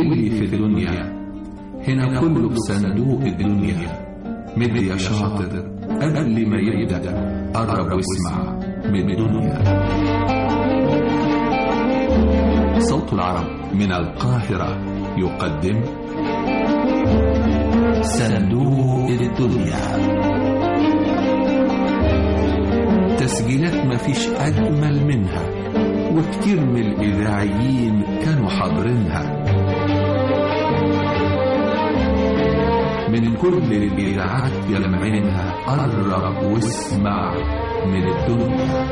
واللي في الدنيا هنا كله بصندوق الدنيا مد يا شاطر قبل ما يبدأ قرب واسمع من الدنيا صوت العرب من القاهرة يقدم صندوق الدنيا تسجيلات مفيش أجمل منها وكتير من الإذاعيين كانوا حاضرينها من كل الإذاعات يلمعينها قرب واسمع من الدنيا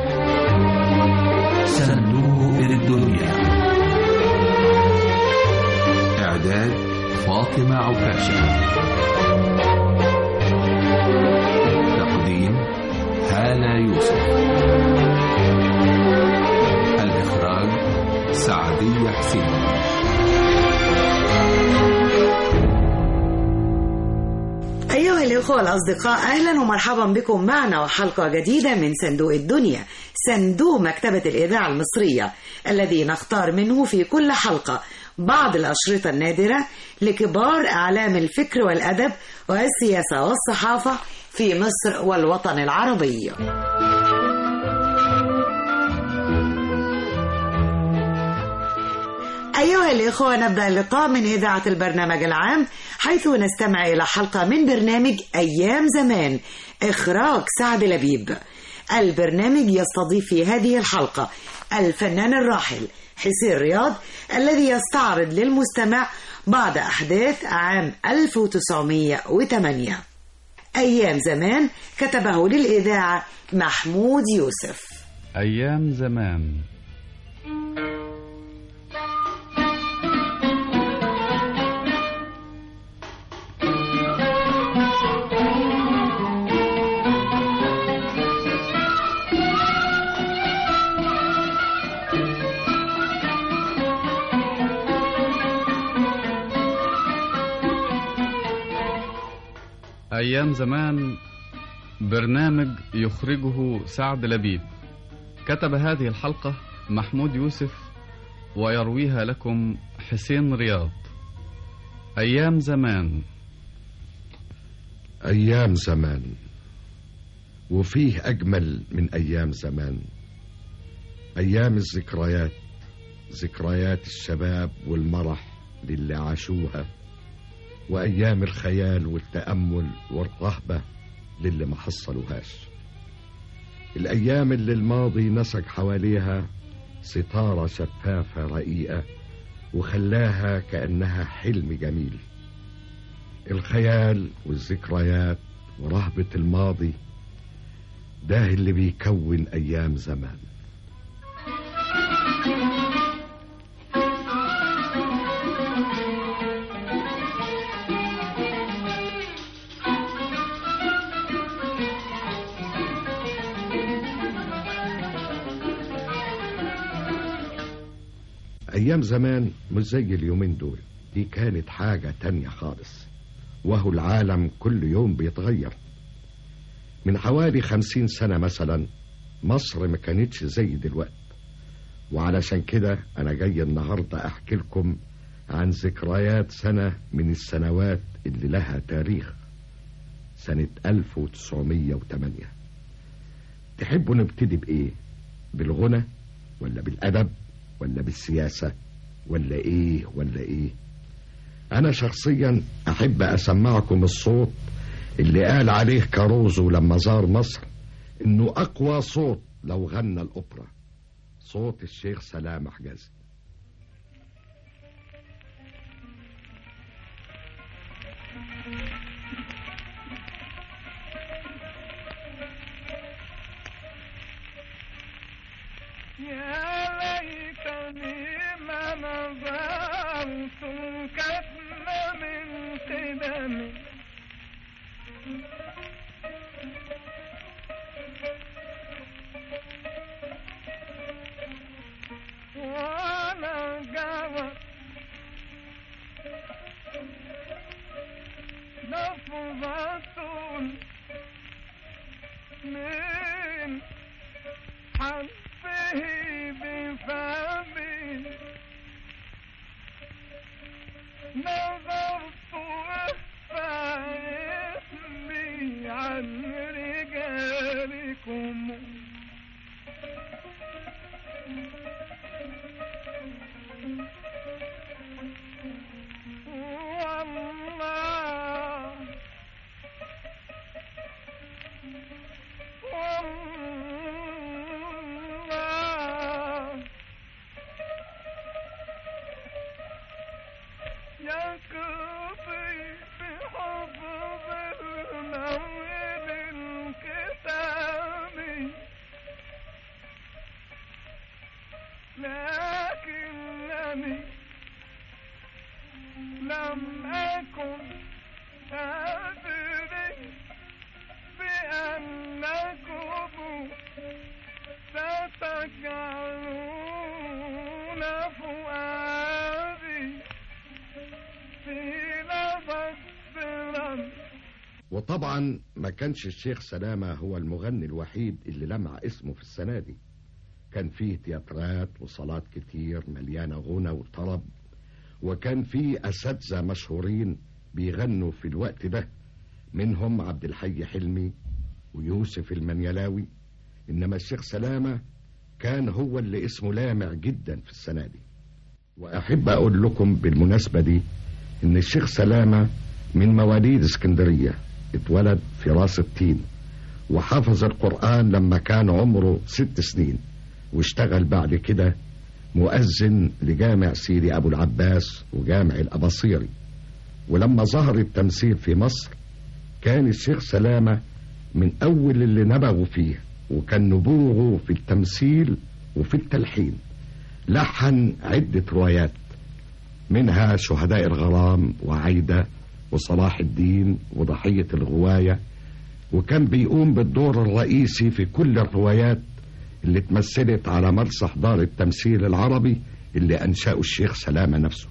صندوق الدنيا إعداد فاطمة عكاشة تقديم هالة يوسف الإخراج سعدية حسين أيها الإخوة الأصدقاء أهلا ومرحبا بكم معنا وحلقة جديدة من صندوق الدنيا صندوق مكتبة الإذاعة المصرية الذي نختار منه في كل حلقة بعض الأشرطة النادرة لكبار أعلام الفكر والأدب والسياسة والصحافة في مصر والوطن العربي أيها الإخوة نبدأ اللقاء من إذاعة البرنامج العام حيث نستمع إلى حلقة من برنامج أيام زمان إخراج سعد لبيب البرنامج يستضيف في هذه الحلقة الفنان الراحل حسين رياض الذي يستعرض للمستمع بعض أحداث عام 1908 أيام زمان كتبه للإذاعة محمود يوسف أيام زمان أيام زمان برنامج يخرجه سعد لبيب كتب هذه الحلقة محمود يوسف ويرويها لكم حسين رياض أيام زمان أيام زمان وفيه أجمل من أيام زمان أيام الذكريات ذكريات الشباب والمرح للي عاشوها وأيام الخيال والتأمل والرهبة للي ما حصلوهاش الأيام اللي الماضي نسج حواليها ستارة شفافة رقيقة وخلاها كأنها حلم جميل الخيال والذكريات ورهبة الماضي ده اللي بيكون أيام زمان أيام زمان مش زي اليومين دول دي كانت حاجة تانية خالص وهو العالم كل يوم بيتغير من حوالي خمسين سنة مثلا مصر ما كانتش زي دلوقتي وعلشان كده أنا جاي النهاردة أحكي لكم عن ذكريات سنة من السنوات اللي لها تاريخ سنة 1908 تحبوا نبتدي بإيه؟ بالغنى ولا بالأدب ولا بالسياسة ولا إيه ولا إيه؟ أنا شخصيا أحب أسمعكم الصوت اللي قال عليه كاروزو لما زار مصر إنه أقوى صوت لو غنى الأوبرا صوت الشيخ سلام حجازي يا ليتني ما نظرت الكتم من قدمي ولا جرت لفظة من حرفه بفمي نظرت فاسمي عن رجالكم والله والله يقضي بحفظ المول الكتاب لكنني لم أكن أدري بأنكم ستجعلون فؤادي في لبسرا وطبعا ما كانش الشيخ سلامة هو المغني الوحيد اللي لمع اسمه في السنة دي كان فيه تياترات وصالات كتير مليانة غنى وطرب وكان فيه أساتذة مشهورين بيغنوا في الوقت ده منهم عبد الحي حلمي ويوسف المنيلاوي إنما الشيخ سلامة كان هو اللي اسمه لامع جدا في السنة دي وأحب أقول لكم بالمناسبة دي إن الشيخ سلامة من مواليد اسكندرية اتولد في راس التين وحفظ القرآن لما كان عمره ست سنين واشتغل بعد كده مؤذن لجامع سيدي أبو العباس وجامع الأباصيري ولما ظهر التمثيل في مصر كان الشيخ سلامة من أول اللي نبغوا فيه وكان نبوغه في التمثيل وفي التلحين لحن عدة روايات منها شهداء الغرام وعايدة وصلاح الدين وضحية الغواية وكان بيقوم بالدور الرئيسي في كل الروايات اللي اتمثلت على مسرح دار التمثيل العربي اللي أنشأه الشيخ سلامة نفسه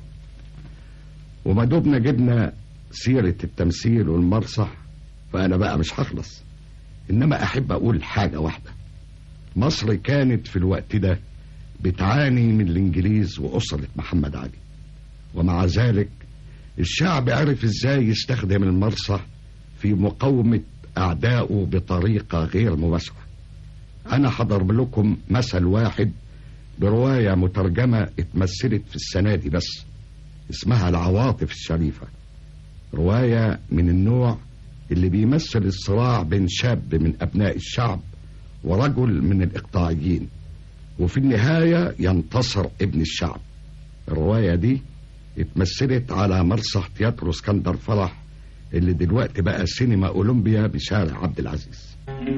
وما دبنا جبنا سيرة التمثيل والمسرح فأنا بقى مش هخلص إنما أحب أقول حاجة واحدة مصر كانت في الوقت ده بتعاني من الإنجليز وأسرة محمد علي ومع ذلك الشعب عرف ازاي يستخدم المسرح في مقاومة أعدائه بطريقة غير مباشرة أنا هضرب لكم مثل واحد برواية مترجمة اتمثلت في السنة دي بس اسمها العواطف الشريفة رواية من النوع اللي بيمثل الصراع بين شاب من أبناء الشعب ورجل من الإقطاعيين وفي النهاية ينتصر ابن الشعب الرواية دي اتمثلت على مسرح تياترو اسكندر فرح اللي دلوقتي بقى سينما أولمبيا بشارع عبد العزيز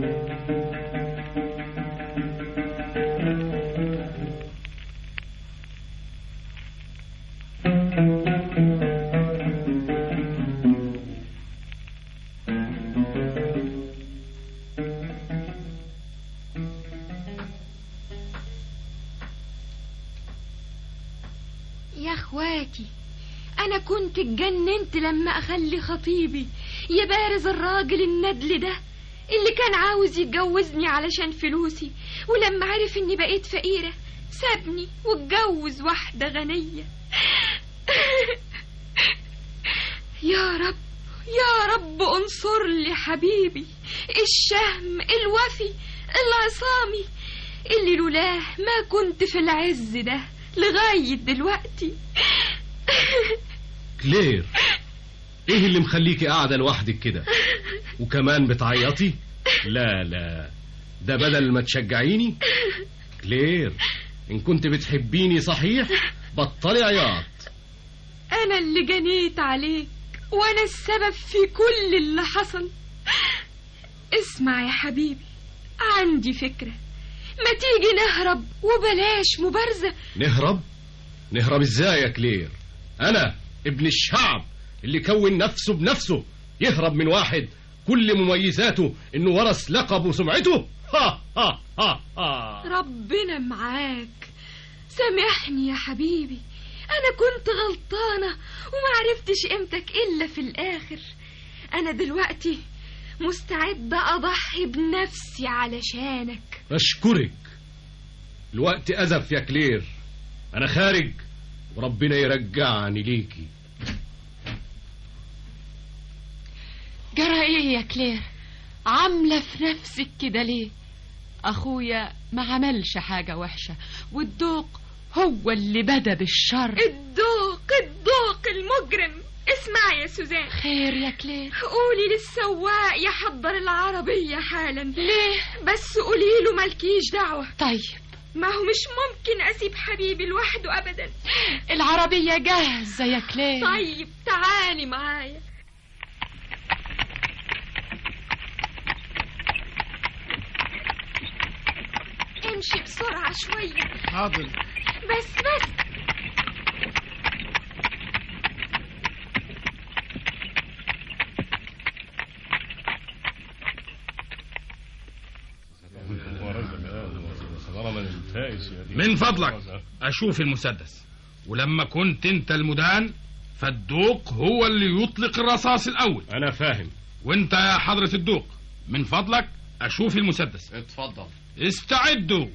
يا اخواتي انا كنت اتجننت لما اخلي خطيبي يبارز الراجل الندل ده اللي كان عاوز يتجوزني علشان فلوسي ولما عرف اني بقيت فقيرة سابني واتجوز واحدة غنية يا رب يا رب انصر لي حبيبي الشهم الوفي العصامي اللي لولاه ما كنت في العز ده لغاية دلوقتي كلير ايه اللي مخليكي قاعدة لوحدك كده وكمان بتعيطي لا لا ده بدل ما تشجعيني كلير ان كنت بتحبيني صحيح بطلي عياط أنا اللي جنيت عليك وأنا السبب في كل اللي حصل اسمع يا حبيبي عندي فكرة ما تيجي نهرب وبلاش مبارزة نهرب نهرب ازاي يا كلير انا ابن الشعب اللي كون نفسه بنفسه يهرب من واحد كل مميزاته انه ورث لقب وسمعته ها ها ها ها ربنا معاك سامحني يا حبيبي أنا كنت غلطانة ومعرفتش قيمتك إلا في الآخر أنا دلوقتي مستعدة أضحي بنفسي علشانك اشكرك الوقت ازف يا كلير انا خارج وربنا يرجعني ليكي جرى ايه يا كلير عاملة في نفسك كده ليه اخويا ما عملش حاجة وحشة والدوق هو اللي بدا بالشر الدوق الدوق المجرم اسمعي يا سوزان خير يا كلير قولي للسواق يحضر العربية حالا ليه بس قولي له مالكيش دعوة طيب ما هو مش ممكن أسيب حبيبي لوحده أبدا العربية جاهزة يا كلير طيب تعالي معايا امشي بسرعة شوية حاضر بس بس من فضلك اشوف المسدس ولما كنت انت المدان فالدوق هو اللي يطلق الرصاص الاول انا فاهم وانت يا حضرة الدوق من فضلك اشوف المسدس اتفضل استعدوا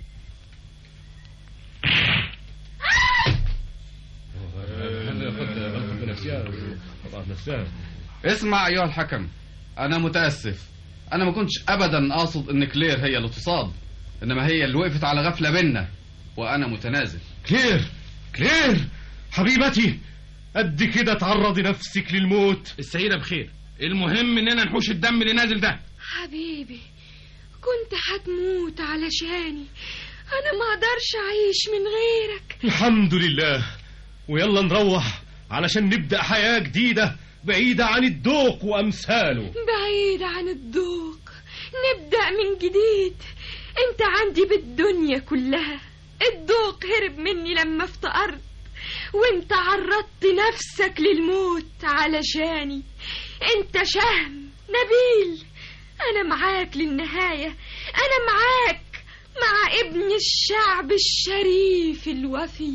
اسمع ايها الحكم انا متاسف انا ما كنتش ابدا اقصد ان كلير هي اللي تصاب انما هي اللي وقفت على غفله بينا وانا متنازل كلير كلير حبيبتي قد كده تعرضي نفسك للموت السيدة بخير المهم اننا نحوش الدم اللي نازل ده حبيبي كنت هتموت علشاني أنا ما أقدرش أعيش من غيرك الحمد لله ويلا نروح علشان نبدأ حياة جديدة بعيدة عن الدوق وأمثاله بعيد عن الذوق نبدأ من جديد انت عندي بالدنيا كلها الذوق هرب مني لما افتقرت وانت عرضت نفسك للموت علشاني انت شهم نبيل انا معاك للنهاية انا معاك مع ابن الشعب الشريف الوفي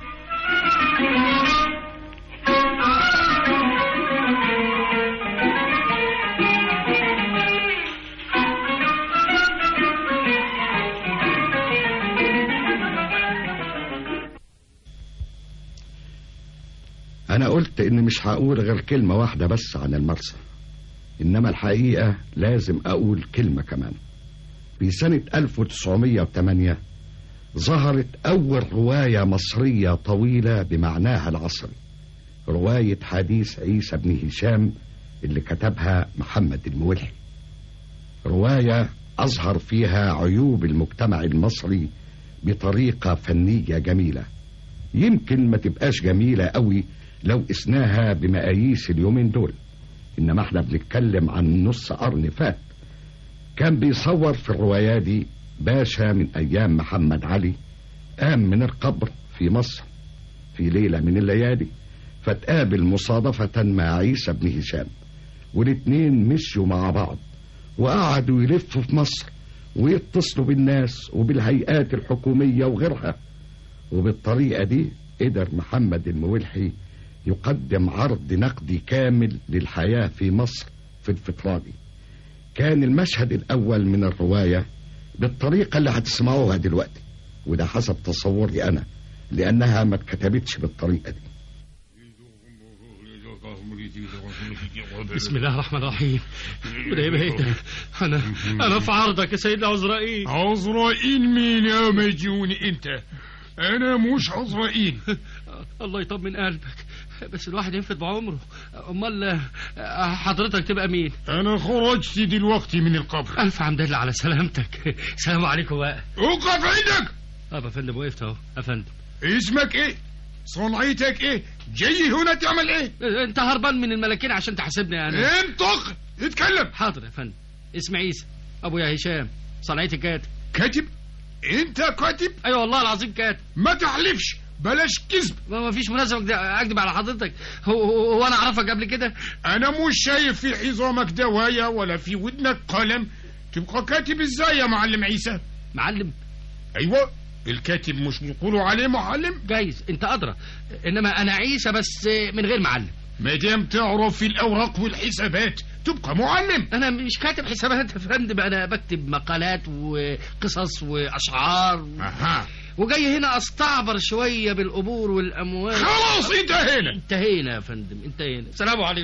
أنا قلت إن مش هقول غير كلمة واحدة بس عن المرسى إنما الحقيقة لازم أقول كلمة كمان في سنة 1908 ظهرت أول رواية مصرية طويلة بمعناها العصري رواية حديث عيسى بن هشام اللي كتبها محمد المولحي رواية أظهر فيها عيوب المجتمع المصري بطريقة فنية جميلة يمكن ما تبقاش جميلة قوي لو قسناها بمقاييس اليومين دول إنما احنا بنتكلم عن نص قرن فات كان بيصور في الرواية دي باشا من أيام محمد علي قام من القبر في مصر في ليلة من الليالي فتقابل مصادفة مع عيسى بن هشام والاتنين مشوا مع بعض وقعدوا يلفوا في مصر ويتصلوا بالناس وبالهيئات الحكومية وغيرها وبالطريقة دي قدر محمد المولحي يقدم عرض نقدي كامل للحياة في مصر في الفترة دي كان المشهد الأول من الرواية بالطريقة اللي هتسمعوها دلوقتي وده حسب تصوري أنا لأنها ما اتكتبتش بالطريقة دي بسم الله الرحمن الرحيم وده ايه بقيت انا انا في عرضك يا سيدنا عزرائيل عزرائيل مين يا مجنون انت انا مش عزرائيل الله يطمن قلبك بس الواحد ينفد بعمره امال آه، حضرتك تبقى مين انا خرجت دلوقتي من القبر الف حمد لله على سلامتك سلام عليكم بقى اوقف عندك اه يا فندم وقفت اهو يا فندم اسمك ايه صنعتك ايه جاي هنا تعمل ايه انت هربان من الملاكين عشان تحاسبني انا انطق اتكلم حاضر يا فندم اسمي عيسى ابو يا هشام صنعتي كاتب كاتب انت كاتب ايوه والله العظيم كاتب ما تحلفش بلاش كذب ما ما فيش مناسبة أكد- اكذب على حضرتك هو, هو, هو انا اعرفك قبل كده انا مش شايف في عظامك دوايا ولا في ودنك قلم تبقى كاتب ازاي يا معلم عيسى معلم ايوه الكاتب مش بيقولوا عليه معلم جايز انت ادرى انما انا عيسى بس من غير معلم ما دام تعرف في الاوراق والحسابات تبقى معلم انا مش كاتب حسابات يا فندم انا بكتب مقالات وقصص واشعار اها وجاي هنا استعبر شويه بالقبور والاموال خلاص انتهينا انتهينا يا فندم انتهينا السلام عليكم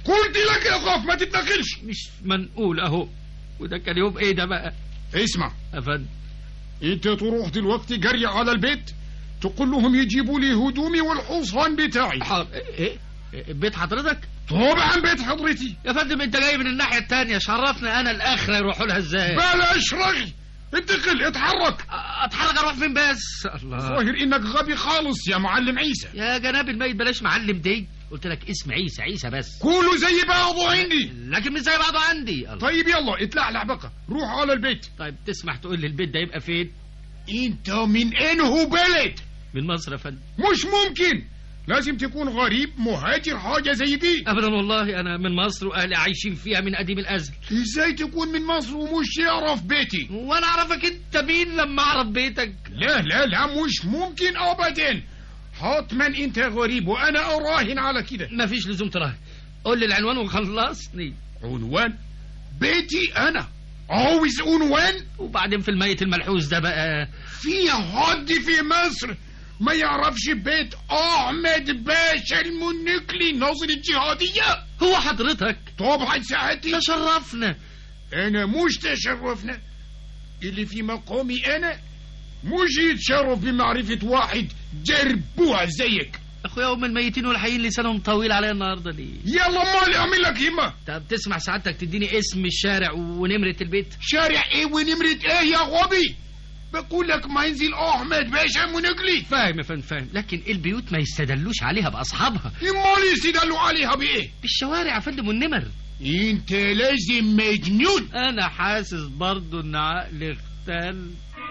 قلت لك اقف ما تتنقلش مش منقول اهو وده كان يوم ايه ده بقى اسمع يا فندم انت تروح دلوقتي جري على البيت تقول لهم يجيبوا لي هدومي والحصان بتاعي حاضر ايه إيه؟ بيت حضرتك طبعا بيت حضرتي يا فندم انت جاي من الناحيه التانية شرفنا انا الاخره يروحوا لها ازاي بلاش رغي انتقل اتحرك اتحرك اروح فين بس الله ظاهر انك غبي خالص يا معلم عيسى يا جناب الميت بلاش معلم دي قلت لك اسم عيسى عيسى بس كله زي بعضه عندي لكن مش زي بعضه عندي الله. طيب يلا اتلعلع بقى روح على البيت طيب تسمح تقول لي البيت ده يبقى فين انت من انه بلد من مصر يا فندم مش ممكن لازم تكون غريب مهاجر حاجة زي دي ابدا والله انا من مصر واهلي عايشين فيها من قديم الازل ازاي تكون من مصر ومش تعرف بيتي وانا اعرفك انت مين لما اعرف بيتك لا لا لا مش ممكن ابدا حتما انت غريب وانا اراهن على كده مفيش لزوم تراهن قول لي العنوان وخلصني عنوان بيتي انا عاوز عنوان وبعدين في الميت الملحوس ده بقى في حد في مصر ما يعرفش بيت احمد باشا المنكلي ناصر الجهادية هو حضرتك طبعا ساعتي تشرفنا انا مش تشرفنا اللي في مقامي انا مش يتشرف بمعرفة واحد جربوها زيك اخويا ام الميتين والحيين لسانهم طويل عليا النهارده ليه يلا مالي اعمل لك همة طب تسمع سعادتك تديني اسم الشارع ونمرة البيت شارع ايه ونمرة ايه يا غبي بقول لك منزل احمد باشا منجلي فاهم يا فندم فاهم لكن البيوت ما يستدلوش عليها باصحابها امال يستدلوا عليها بايه بالشوارع يا فندم والنمر انت لازم مجنون انا حاسس برضو ان عقلي اختل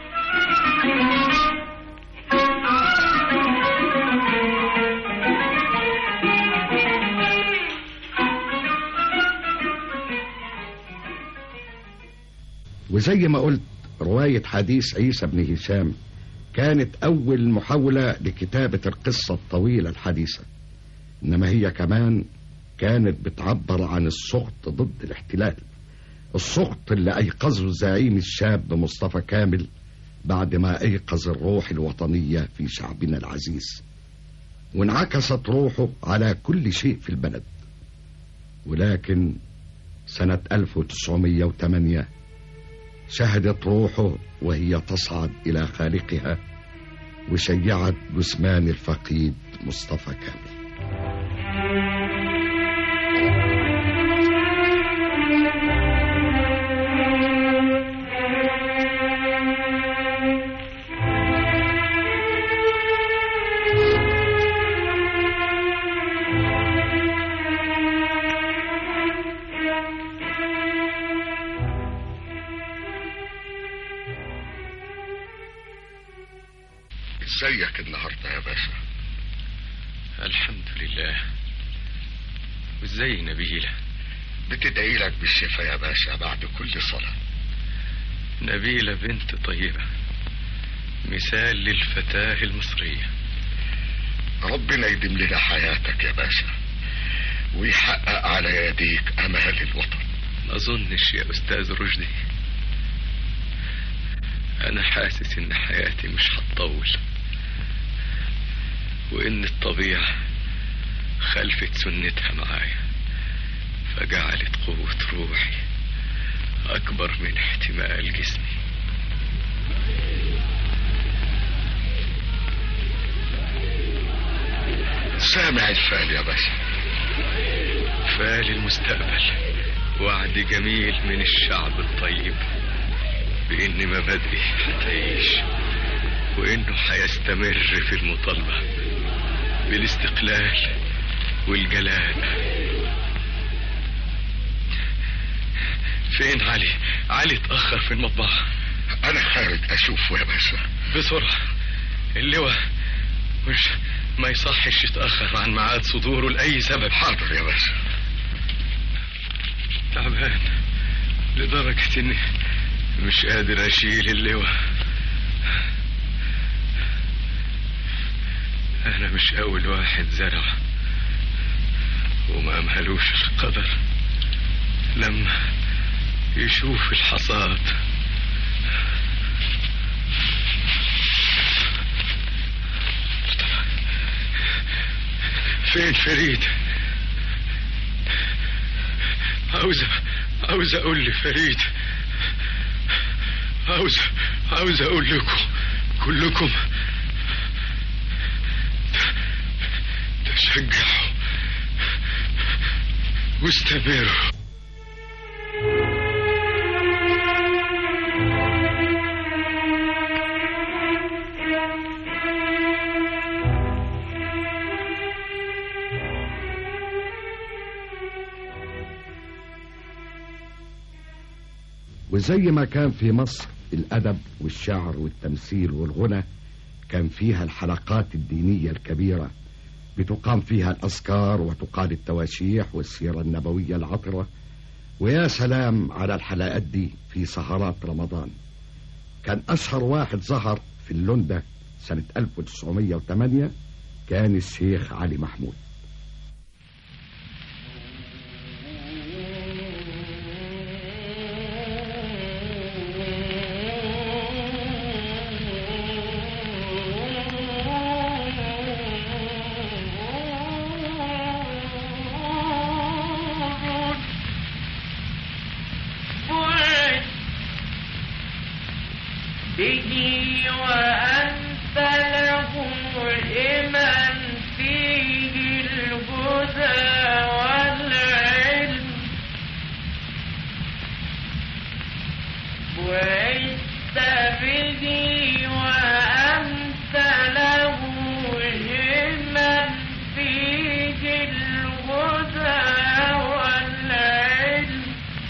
وزي ما قلت رواية حديث عيسى بن هشام كانت أول محاولة لكتابة القصة الطويلة الحديثة إنما هي كمان كانت بتعبر عن السخط ضد الاحتلال السخط اللي أيقظه الزعيم الشاب مصطفى كامل بعد ما أيقظ الروح الوطنية في شعبنا العزيز وانعكست روحه على كل شيء في البلد ولكن سنة 1908 شهدت روحه وهي تصعد إلى خالقها وشيعت جثمان الفقيد مصطفى كامل ازيك النهارده يا باشا الحمد لله وازاي نبيلة بتدعي لك بالشفاء يا باشا بعد كل صلاة نبيلة بنت طيبة مثال للفتاة المصرية ربنا يديم لنا حياتك يا باشا ويحقق على يديك امال الوطن ما اظنش يا استاذ رشدي انا حاسس ان حياتي مش هتطول وان الطبيعة خلفت سنتها معايا فجعلت قوة روحي اكبر من احتمال جسمي سامع الفال يا باشا فال المستقبل وعد جميل من الشعب الطيب بإن مبادئه هتعيش وإنه هيستمر في المطالبة بالاستقلال والجلال فين علي؟ علي اتأخر في المطبعة أنا خارج أشوفه يا باشا بسرعة اللواء مش ما يصحش يتأخر عن ميعاد صدوره لأي سبب حاضر يا باشا تعبان لدرجة إني مش قادر أشيل اللواء أنا مش أول واحد زرع وما أمهلوش القدر لما يشوف الحصاد فين فريد عاوز عاوز اقول لفريد عاوز عاوز اقول لكم كلكم تشجعوا واستمروا وزي ما كان في مصر الأدب والشعر والتمثيل والغنى كان فيها الحلقات الدينية الكبيرة بتقام فيها الأذكار وتقال التواشيح والسيرة النبوية العطرة ويا سلام على الحلقات دي في سهرات رمضان كان أشهر واحد ظهر في اللندة سنة 1908 كان الشيخ علي محمود به وأنت له الإمام فيه الهدى والعلم وعشت به وأنت له الإمام فيه الهدى والعلم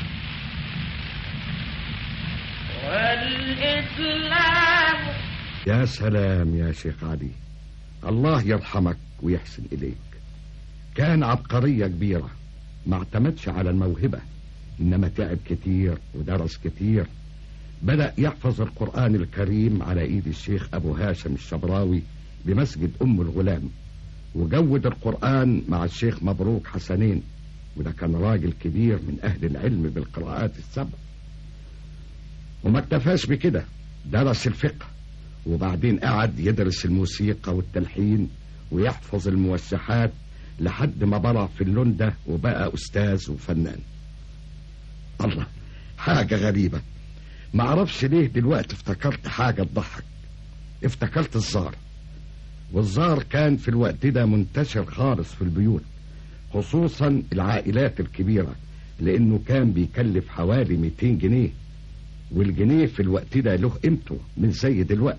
والإسلام يا سلام يا شيخ علي الله يرحمك ويحسن إليك كان عبقرية كبيرة ما اعتمدش على الموهبة إنما تعب كتير ودرس كتير بدأ يحفظ القرآن الكريم على إيد الشيخ أبو هاشم الشبراوي بمسجد أم الغلام وجود القرآن مع الشيخ مبروك حسنين وده كان راجل كبير من أهل العلم بالقراءات السبع وما اكتفاش بكده درس الفقه وبعدين قعد يدرس الموسيقى والتلحين ويحفظ الموشحات لحد ما برع في اللندة وبقى أستاذ وفنان الله حاجة غريبة معرفش ليه دلوقتي افتكرت حاجة تضحك افتكرت الزار والزار كان في الوقت ده منتشر خالص في البيوت خصوصا العائلات الكبيرة لأنه كان بيكلف حوالي 200 جنيه والجنيه في الوقت ده له قيمته مش زي دلوقت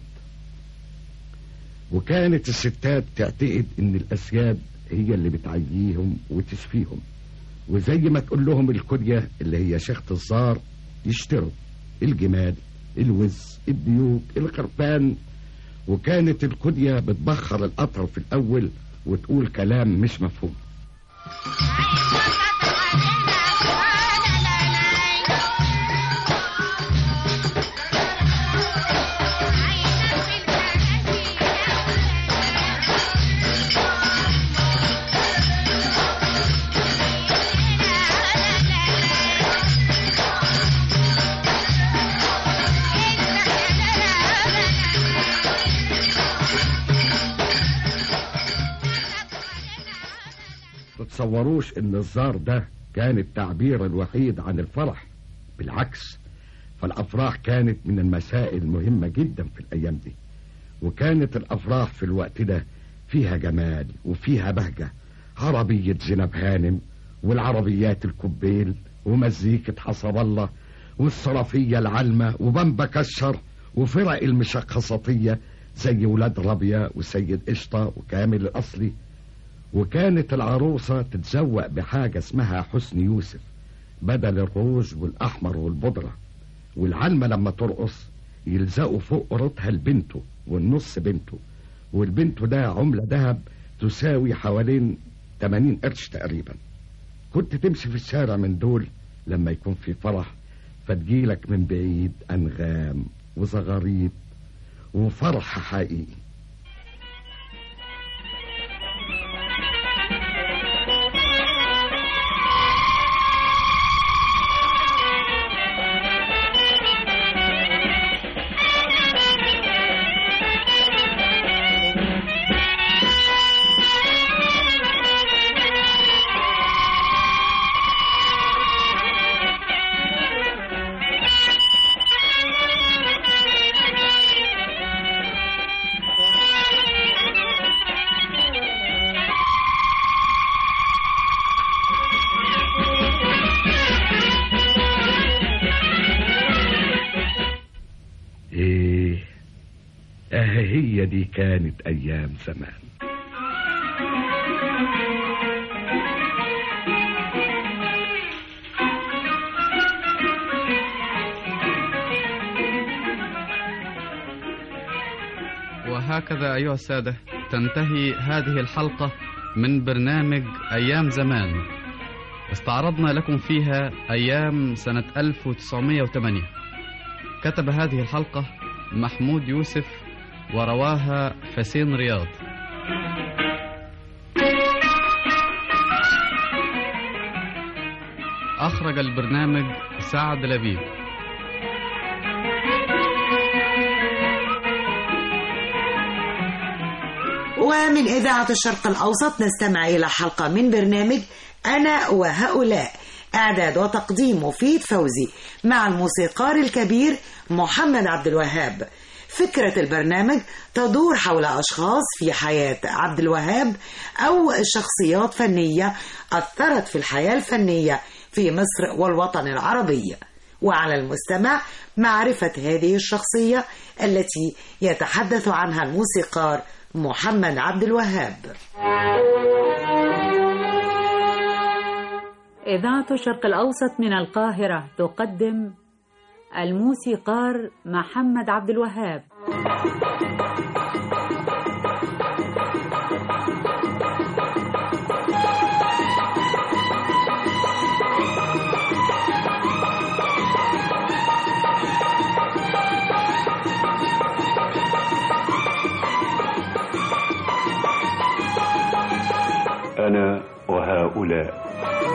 وكانت الستات تعتقد ان الاسياد هي اللي بتعييهم وتشفيهم وزي ما تقول لهم الكدية اللي هي شيخة الزار يشتروا الجمال الوز الديوك الخرفان وكانت الكدية بتبخر القطر في الأول وتقول كلام مش مفهوم تتصوروش ان الزار ده كان التعبير الوحيد عن الفرح بالعكس فالافراح كانت من المسائل المهمة جدا في الايام دي وكانت الافراح في الوقت ده فيها جمال وفيها بهجة عربية زينب هانم والعربيات الكبيل ومزيكة حسب الله والصرفية العلمة وبمبا كشر وفرق المشخصاتية زي ولاد ربيا وسيد قشطة وكامل الأصلي وكانت العروسة تتزوق بحاجة اسمها حسن يوسف بدل الروج والأحمر والبودرة والعلمة لما ترقص يلزقوا فوق قرطها لبنته والنص بنته والبنت ده عملة ذهب تساوي حوالين 80 قرش تقريبا كنت تمشي في الشارع من دول لما يكون في فرح فتجيلك من بعيد أنغام وزغاريط وفرح حقيقي اه هي دي كانت ايام زمان وهكذا أيها السادة تنتهي هذه الحلقة من برنامج أيام زمان استعرضنا لكم فيها أيام سنة 1908 كتب هذه الحلقة محمود يوسف ورواها حسين رياض أخرج البرنامج سعد لبيب ومن إذاعة الشرق الأوسط نستمع إلى حلقة من برنامج أنا وهؤلاء إعداد وتقديم مفيد فوزي مع الموسيقار الكبير محمد عبد الوهاب فكرة البرنامج تدور حول أشخاص في حياة عبد الوهاب أو شخصيات فنية أثرت في الحياة الفنية في مصر والوطن العربي وعلى المستمع معرفة هذه الشخصية التي يتحدث عنها الموسيقار محمد عبد الوهاب إذاعة الشرق الأوسط من القاهرة تقدم الموسيقار محمد عبد الوهاب أنا وهؤلاء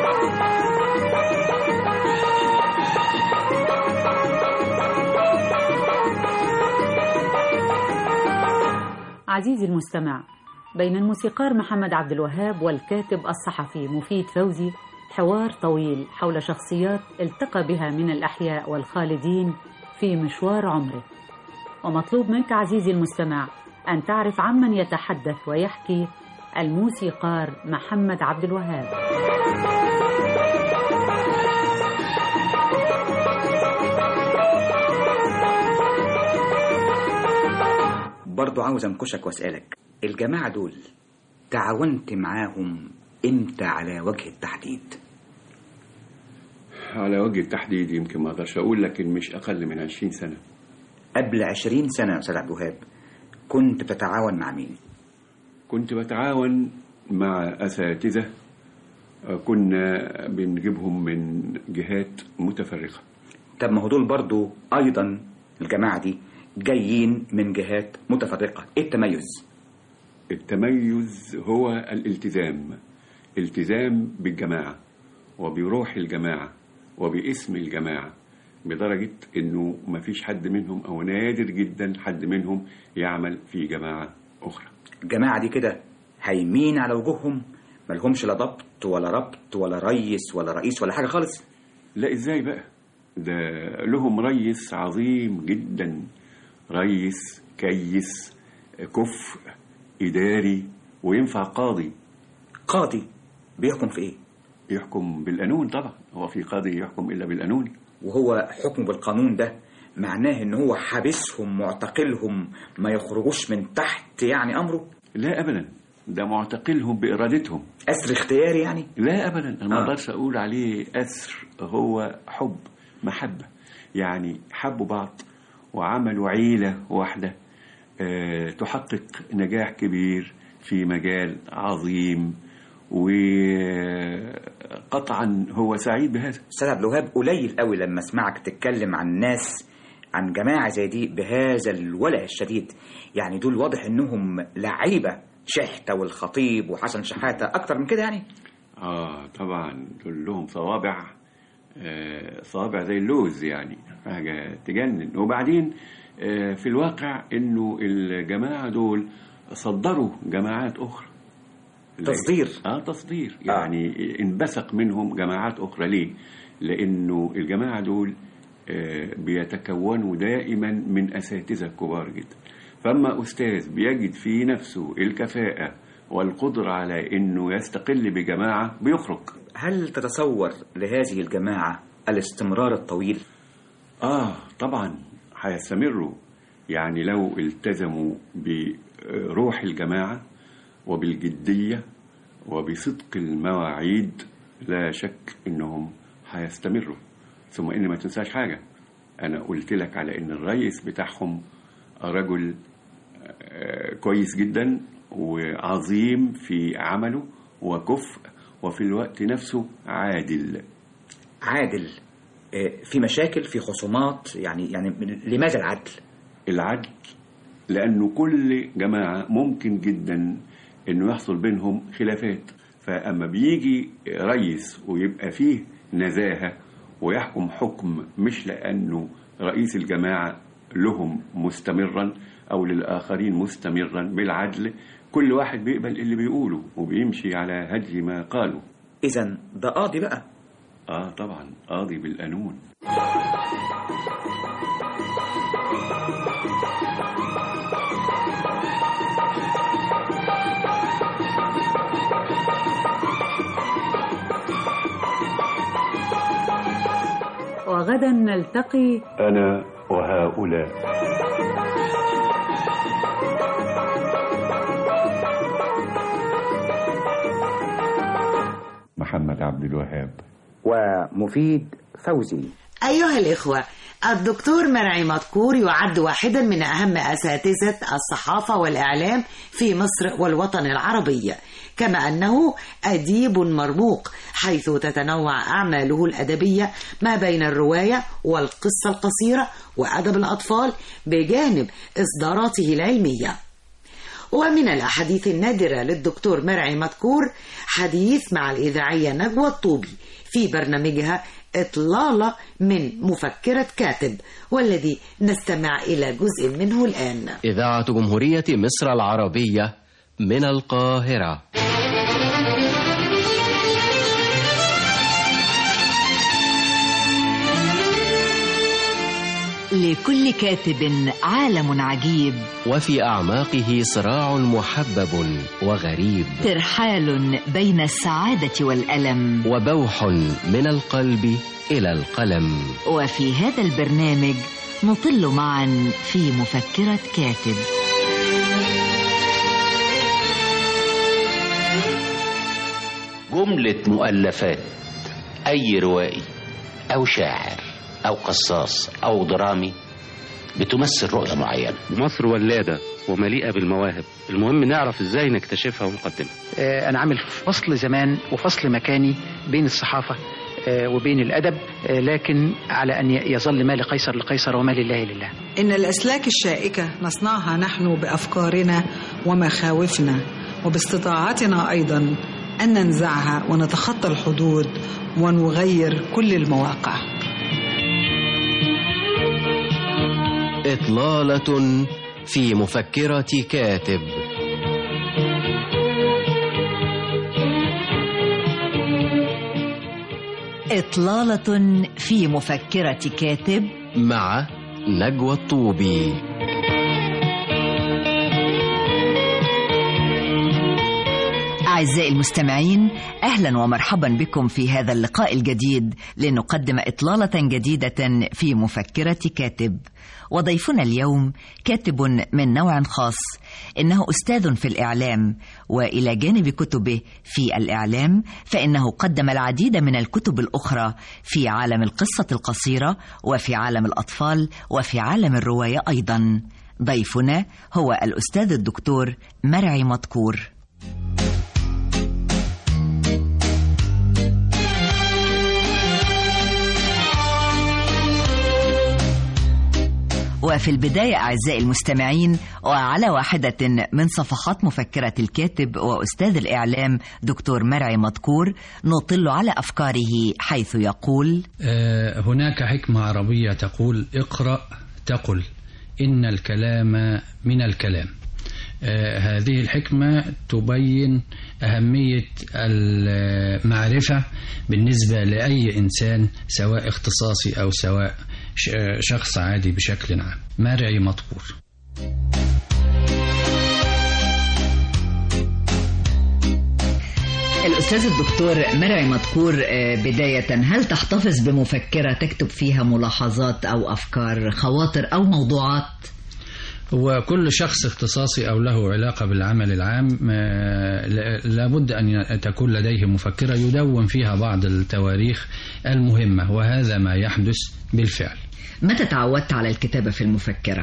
عزيزي المستمع بين الموسيقار محمد عبد الوهاب والكاتب الصحفي مفيد فوزي حوار طويل حول شخصيات التقى بها من الأحياء والخالدين في مشوار عمره ومطلوب منك عزيزي المستمع أن تعرف عمن يتحدث ويحكي الموسيقار محمد عبد الوهاب برضو عاوز انكشك واسألك الجماعة دول تعاونت معاهم امتى على وجه التحديد على وجه التحديد يمكن ما اقدرش اقول لكن مش اقل من عشرين سنة قبل عشرين سنة يا أستاذ عبد الوهاب كنت بتتعاون مع مين كنت بتعاون مع اساتذة كنا بنجيبهم من جهات متفرقة طب ما هو دول برضو أيضا الجماعة دي جايين من جهات متفرقة ايه التميز التميز هو الالتزام التزام بالجماعة وبروح الجماعة وباسم الجماعة بدرجة انه ما فيش حد منهم او نادر جدا حد منهم يعمل في جماعة اخرى الجماعة دي كده هايمين على وجوههم ملهمش لا ضبط ولا ربط ولا ريس ولا رئيس ولا حاجة خالص لا ازاي بقى ده لهم ريس عظيم جدا ريس كيس كفء إداري وينفع قاضي قاضي بيحكم في إيه؟ يحكم بالقانون طبعا هو في قاضي يحكم إلا بالقانون وهو حكم بالقانون ده معناه إن هو حابسهم معتقلهم ما يخرجوش من تحت يعني أمره؟ لا أبدا ده معتقلهم بإرادتهم أسر اختياري يعني؟ لا أبدا أنا ما أقدرش أقول عليه أسر هو حب محبة يعني حبوا بعض وعملوا عيلة واحدة أه تحقق نجاح كبير في مجال عظيم وقطعا هو سعيد بهذا استاذ عبد الوهاب قليل قوي لما اسمعك تتكلم عن ناس عن جماعة زي دي بهذا الوله الشديد يعني دول واضح انهم لعيبة شحتة والخطيب وحسن شحاتة اكتر من كده يعني اه طبعا دول لهم صوابع آه صوابع زي اللوز يعني حاجة تجنن وبعدين آه في الواقع انه الجماعة دول صدروا جماعات اخرى تصدير اه تصدير يعني آه. انبثق منهم جماعات اخرى ليه لانه الجماعة دول آه بيتكونوا دائما من اساتذة كبار جدا فاما استاذ بيجد في نفسه الكفاءة والقدرة على انه يستقل بجماعة بيخرج هل تتصور لهذه الجماعة الاستمرار الطويل آه طبعا هيستمروا يعني لو التزموا بروح الجماعة وبالجدية وبصدق المواعيد لا شك انهم هيستمروا ثم ان ما تنساش حاجة انا قلت لك على ان الرئيس بتاعهم رجل آه، كويس جدا وعظيم في عمله وكفء وفي الوقت نفسه عادل عادل آه، في مشاكل في خصومات يعني يعني من- لماذا العدل العدل لأنه كل جماعة ممكن جدا إنه يحصل بينهم خلافات فأما بيجي رئيس ويبقى فيه نزاهة ويحكم حكم مش لأنه رئيس الجماعة لهم مستمرا أو للآخرين مستمرا بالعدل كل واحد بيقبل اللي بيقوله وبيمشي على هدي ما قالوا إذا ده قاضي بقى آه طبعا قاضي بالقانون وغدا نلتقي أنا وهؤلاء محمد عبد الوهاب ومفيد فوزي أيها الإخوة الدكتور مرعي مذكور يعد واحدا من أهم أساتذة الصحافة والإعلام في مصر والوطن العربي كما أنه أديب مرموق حيث تتنوع أعماله الأدبية ما بين الرواية والقصة القصيرة وأدب الأطفال بجانب إصداراته العلمية ومن الأحاديث النادرة للدكتور مرعي مذكور حديث مع الإذاعية نجوى الطوبي في برنامجها إطلالة من مفكرة كاتب والذي نستمع إلى جزء منه الآن إذاعة جمهورية مصر العربية من القاهرة لكل كاتب عالم عجيب وفي أعماقه صراع محبب وغريب ترحال بين السعادة والألم وبوح من القلب إلى القلم وفي هذا البرنامج نطل معا في مفكرة كاتب جملة مؤلفات أي روائي أو شاعر أو قصاص أو درامي بتمثل رؤية معينة مصر ولادة ومليئة بالمواهب المهم نعرف ازاي نكتشفها ونقدمها آه، أنا عامل فصل زمان وفصل مكاني بين الصحافة آه، وبين الأدب آه، لكن على أن يظل ما لقيصر لقيصر وما لله لله إن الأسلاك الشائكة نصنعها نحن بأفكارنا ومخاوفنا وباستطاعتنا أيضا أن ننزعها ونتخطى الحدود ونغير كل المواقع إطلالة في مفكرة كاتب إطلالة في مفكرة كاتب مع نجوى الطوبي أعزائي المستمعين أهلا ومرحبا بكم في هذا اللقاء الجديد لنقدم إطلالة جديدة في مفكرة كاتب وضيفنا اليوم كاتب من نوع خاص إنه أستاذ في الإعلام وإلى جانب كتبه في الإعلام فإنه قدم العديد من الكتب الأخرى في عالم القصة القصيرة وفي عالم الأطفال وفي عالم الرواية أيضا ضيفنا هو الأستاذ الدكتور مرعي مذكور وفي البداية أعزائي المستمعين وعلى واحدة من صفحات مفكرة الكاتب وأستاذ الإعلام دكتور مرعي مذكور نطل على أفكاره حيث يقول آه، هناك حكمة عربية تقول اقرأ تقل إن الكلام من الكلام آه، هذه الحكمة تبين أهمية المعرفة بالنسبة لأي إنسان سواء اختصاصي أو سواء ش- شخص عادي بشكل عام مرعي مذكور الأستاذ الدكتور مرعي مذكور آه، بداية هل تحتفظ بمفكرة تكتب فيها ملاحظات أو أفكار خواطر أو موضوعات؟ وكل شخص اختصاصي أو له علاقة بالعمل العام آه، لا- لابد أن تكون لديه مفكرة يدون فيها بعض التواريخ المهمة وهذا ما يحدث بالفعل متى تعودت على الكتابة في المفكرة؟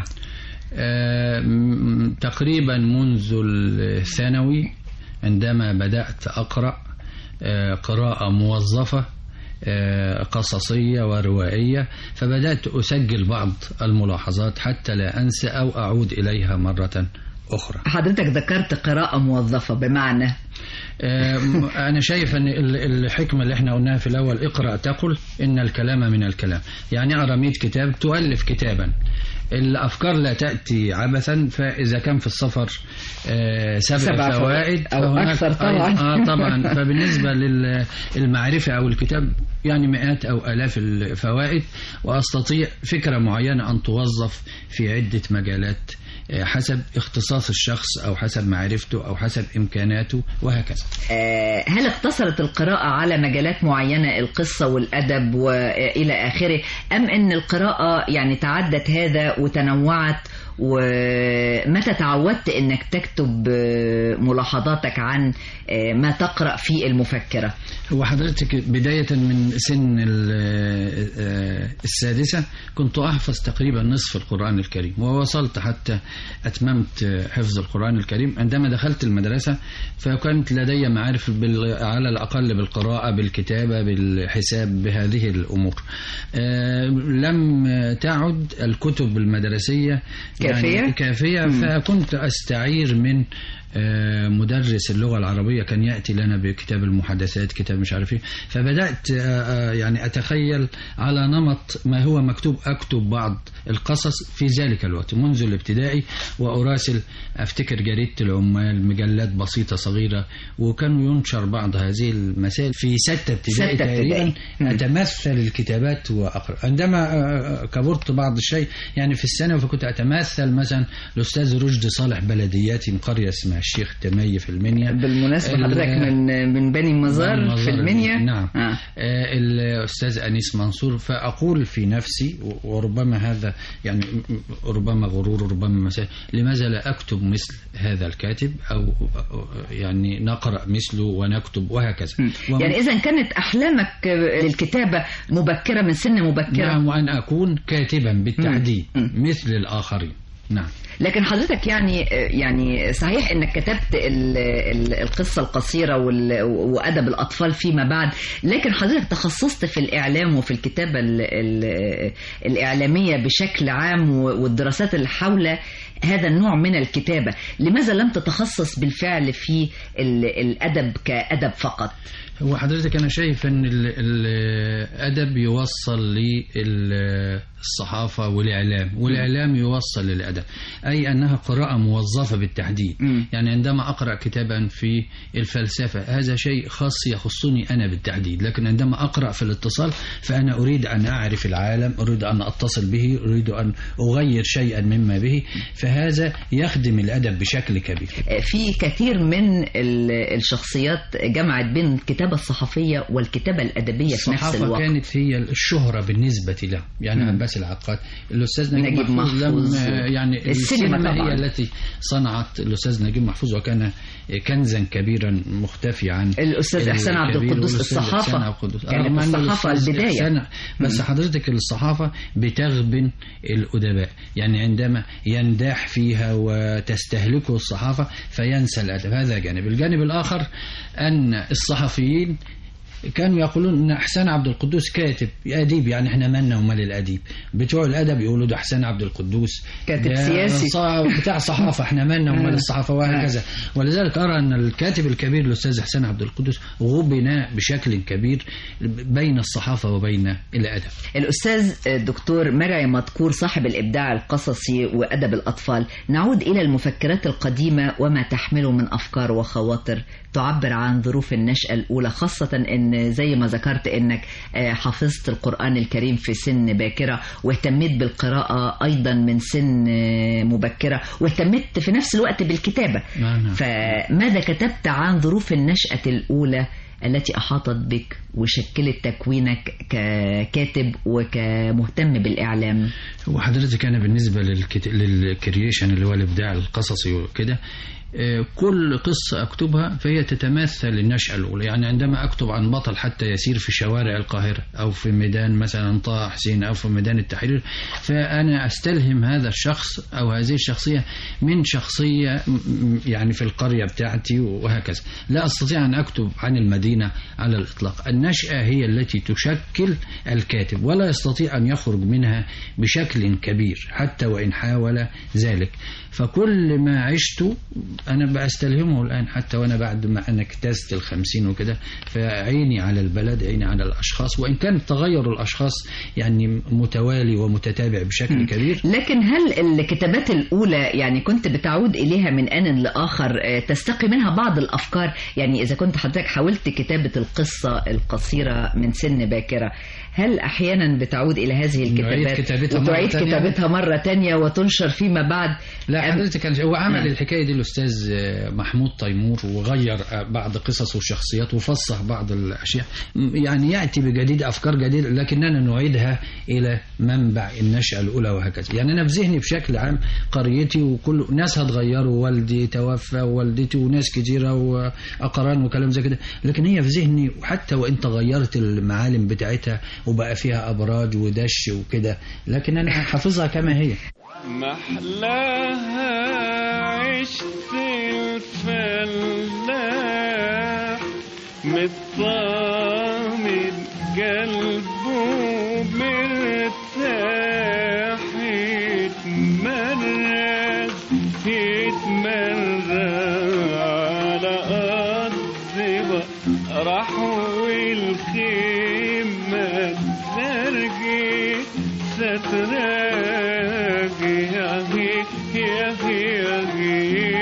آه، م- تقريبا منذ الثانوي عندما بدأت أقرأ آه، قراءة موظفة آه، قصصية وروائية فبدأت أسجل بعض الملاحظات حتى لا أنسى أو أعود إليها مرة أخرى حضرتك ذكرت قراءة موظفة بمعنى آه، أنا شايف أن ال- الحكمة اللي احنا قلناها في الأول اقرأ تقل إن الكلام من الكلام يعني أقرأ 100 كتاب تؤلف كتابا الأفكار لا تأتي عبثا فإذا كان في السفر آه، سبع, سبع فوائد فوائد أو فهناك أكثر طبعاً. أي- آه طبعا فبالنسبة للمعرفة أو الكتاب يعني مئات أو آلاف الفوائد وأستطيع فكرة معينة أن توظف في عدة مجالات آه، حسب اختصاص الشخص أو حسب معرفته أو حسب إمكاناته وهكذا آه، هل اقتصرت القراءة على مجالات معينة القصة والأدب وإلى آخره أم أن القراءة يعني تعدت هذا وتنوعت ومتى تعودت أنك تكتب آه، ملاحظاتك عن آه، ما تقرأ في المفكرة هو حضرتك بداية من سن ال- آه، السادسة كنت أحفظ تقريبا نصف القرآن الكريم ووصلت حتى أتممت حفظ القرآن الكريم عندما دخلت المدرسة فكانت لدي معارف بال- على الأقل بالقراءة بالكتابة بالحساب بهذه الأمور آه، لم تعد الكتب المدرسية كافية؟ يعني كافية فكنت أستعير من آه، مدرس اللغة العربية كان يأتي لنا بكتاب المحادثات كتاب مش عارف ايه فبدأت آه، آه، يعني أتخيل على نمط ما هو مكتوب أكتب بعض القصص في ذلك الوقت منذ الابتدائي وأراسل أفتكر جريدة العمال مجلات بسيطة صغيرة وكانوا ينشر بعض هذه المسائل في ستة ابتدائي ستة تقريبا ابتدائي. أتمثل الكتابات وأقرأ عندما آه، كبرت بعض الشيء يعني في الثانوي فكنت أتمثل مثلا الأستاذ رشدي صالح بلدياتي من قرية اسمها الشيخ تمي في المنيا بالمناسبة ال- حضرتك من من بني مزار بني في مزار المنيا نعم آه. آه. الأستاذ أنيس منصور فأقول في نفسي و- وربما هذا يعني م- م- ربما غرور ربما مسائل لماذا لا أكتب مثل هذا الكاتب أو أو- يعني نقرأ مثله ونكتب وهكذا ومن- يعني إذا كانت أحلامك للكتابة مبكرة من سن مبكرة نعم وأن أكون كاتبا بالتحديد مثل الآخرين نعم لكن حضرتك يعني يعني صحيح انك كتبت ال- ال- القصه القصيره وال- وادب الاطفال فيما بعد لكن حضرتك تخصصت في الاعلام وفي الكتابه ال- ال- الاعلاميه بشكل عام و- والدراسات اللي حول هذا النوع من الكتابه لماذا لم تتخصص بالفعل في ال- الادب كادب فقط هو حضرتك أنا شايف أن ال- الأدب يوصل للصحافة والإعلام والإعلام يوصل للأدب أي أنها قراءة موظفة بالتحديد يعني عندما أقرأ كتابا في الفلسفة هذا شيء خاص يخصني أنا بالتحديد لكن عندما أقرأ في الاتصال فأنا أريد أن أعرف العالم أريد أن أتصل به أريد أن أغير شيئا مما به فهذا يخدم الأدب بشكل كبير في كثير من ال- الشخصيات جمعت بين الكتابه الصحفيه والكتابه الادبيه في نفس الصحافة الوقت كانت هي الشهرة بالنسبة له يعني مم. عباس العقاد الأستاذ نجيب, نجيب محفوظ, محفوظ. لم يعني السينما السينما طبعاً. هي التي صنعت الأستاذ نجيب محفوظ وكان كنزا كبيرا مختفي عن الأستاذ إحسان عبد الكبير القدوس والأستاذ الصحافة إحسان عبد القدوس. كانت رغم أن الصحافة الأستاذ البداية. إحسان- بس مم. حضرتك الصحافة بتغبن الأدباء يعني عندما ينداح فيها وتستهلكه الصحافة فينسى الأدب هذا جانب الجانب الآخر أن الصحفيين كانوا يقولون ان حسين عبد القدوس كاتب اديب يعني احنا مالنا ومال الاديب بتوع الادب يقولوا ده حسين عبد القدوس كاتب ده سياسي. صا- بتاع صحافه احنا مالنا ومال آه. الصحافه وهكذا ولذلك ارى ان الكاتب الكبير الاستاذ حسين عبد القدوس غبن بشكل كبير بين الصحافه وبين الادب الأستاذ الدكتور مرعي مدكور صاحب الإبداع القصصي وأدب الأطفال نعود إلى المفكرات القديمة وما تحمله من أفكار وخواطر تعبر عن ظروف النشأة الأولى خاصة أن زي ما ذكرت أنك آه، حفظت القرآن الكريم في سن باكرة واهتميت بالقراءة أيضا من سن آه، مبكرة واهتميت في نفس الوقت بالكتابة نعم. فماذا كتبت عن ظروف النشأة الأولى التي أحاطت بك وشكلت تكوينك ككاتب وكمهتم بالإعلام هو حضرتك أنا بالنسبة للكت... للكرييشن اللي هو الإبداع القصصي وكده آه، كل قصة أكتبها فهي تتمثل النشأة الأولى يعني عندما أكتب عن بطل حتى يسير في شوارع القاهرة أو في ميدان مثلا طه حسين أو في ميدان التحرير فأنا أستلهم هذا الشخص أو هذه الشخصية من شخصية م- م- يعني في القرية بتاعتي وهكذا لا أستطيع أن أكتب عن المدينة على الإطلاق النشأة هي التي تشكل الكاتب ولا يستطيع أن يخرج منها بشكل كبير حتى وإن حاول ذلك فكل ما عشته أنا بستلهمه الآن حتى وأنا بعد ما أنا اجتزت الخمسين وكده فعيني على البلد عيني على الأشخاص وإن كان تغير الأشخاص يعني متوالي ومتتابع بشكل كبير لكن هل الكتابات الأولى يعني كنت بتعود إليها من آن لآخر آه، تستقي منها بعض الأفكار يعني إذا كنت حضرتك حاولت كتابة القصة القصيرة من سن باكرة هل أحيانا بتعود إلى هذه نعيد الكتابات كتابتها مرة وتعيد تانية؟ كتابتها مرة تانية وتنشر فيما بعد لا حضرتك كان هو عمل نعم. الحكايه دي الاستاذ آه، محمود تيمور وغير آه، بعض قصص والشخصيات وفصح بعض الاشياء م- يعني ياتي بجديد افكار جديده لكننا نعيدها الى منبع النشاه الاولى وهكذا يعني انا في ذهني بشكل عام قريتي وكل ناس هتغيروا والدي توفى ووالدتي وناس كتيره واقران وكلام زي كده لكن هي في ذهني وحتى وان تغيرت المعالم بتاعتها وبقى فيها ابراج ودش وكده لكن انا حافظها كما هي محلاها عشت الفلاح مطمن قلبه مرتاح يتمرد يتمرد على أرض راح والخيمة الزرقي ستراقي يا هي يا هي يا هي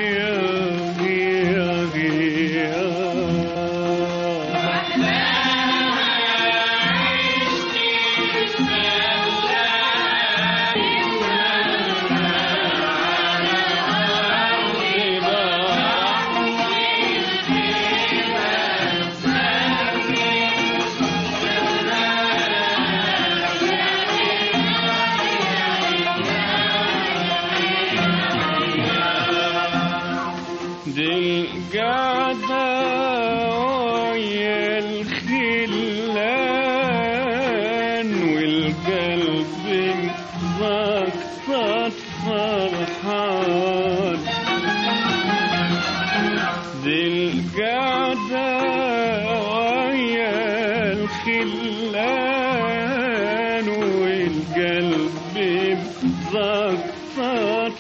يا هي يا دي القعدة ويا الخلان والقلب مقطط فرحان دي القعدة ويا الخلان والقلب مقطط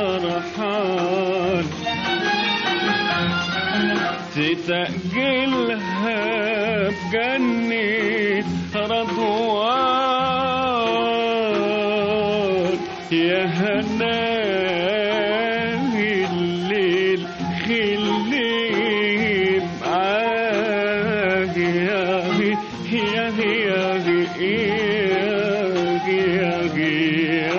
فرحان تتقلها بجنة رضوان يا هناه الليل خلي معاه يا هي يا هي يا هي يا هي يا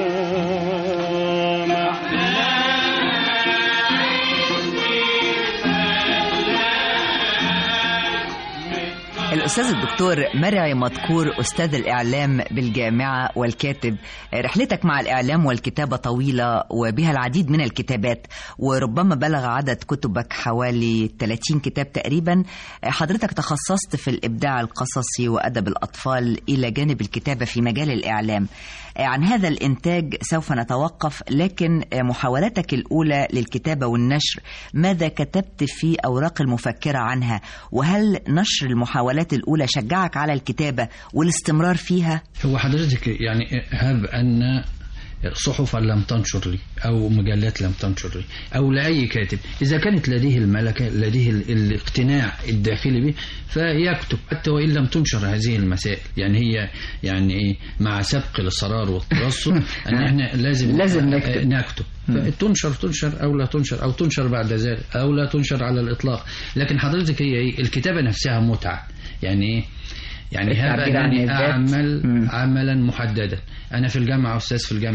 الأستاذ الدكتور مرعي مذكور أستاذ الإعلام بالجامعة والكاتب رحلتك مع الإعلام والكتابة طويلة وبها العديد من الكتابات وربما بلغ عدد كتبك حوالي 30 كتاب تقريبا حضرتك تخصصت في الإبداع القصصي وأدب الأطفال إلى جانب الكتابة في مجال الإعلام عن هذا الإنتاج سوف نتوقف لكن محاولاتك الأولى للكتابة والنشر ماذا كتبت في أوراق المفكرة عنها وهل نشر المحاولات الأولى شجعك على الكتابة والاستمرار فيها؟ هو حضرتك يعني هب أن صحفا لم تنشر لي أو مجلات لم تنشر لي أو لأي كاتب إذا كانت لديه الملكة لديه ال- الاقتناع الداخلي به فيكتب حتى وإن لم تنشر هذه المسائل يعني هي يعني إيه مع سبق الإصرار والترصد أن إحنا لازم لازم نكتب. نكتب فتنشر تنشر أو لا تنشر أو تنشر بعد ذلك أو لا تنشر على الإطلاق لكن حضرتك هي إيه الكتابة نفسها متعة يعني إيه يعني هذا التعبير عن أنني الذات. أعمل عملا محددا أنا في الجامعة أستاذ في الجامعة مثلا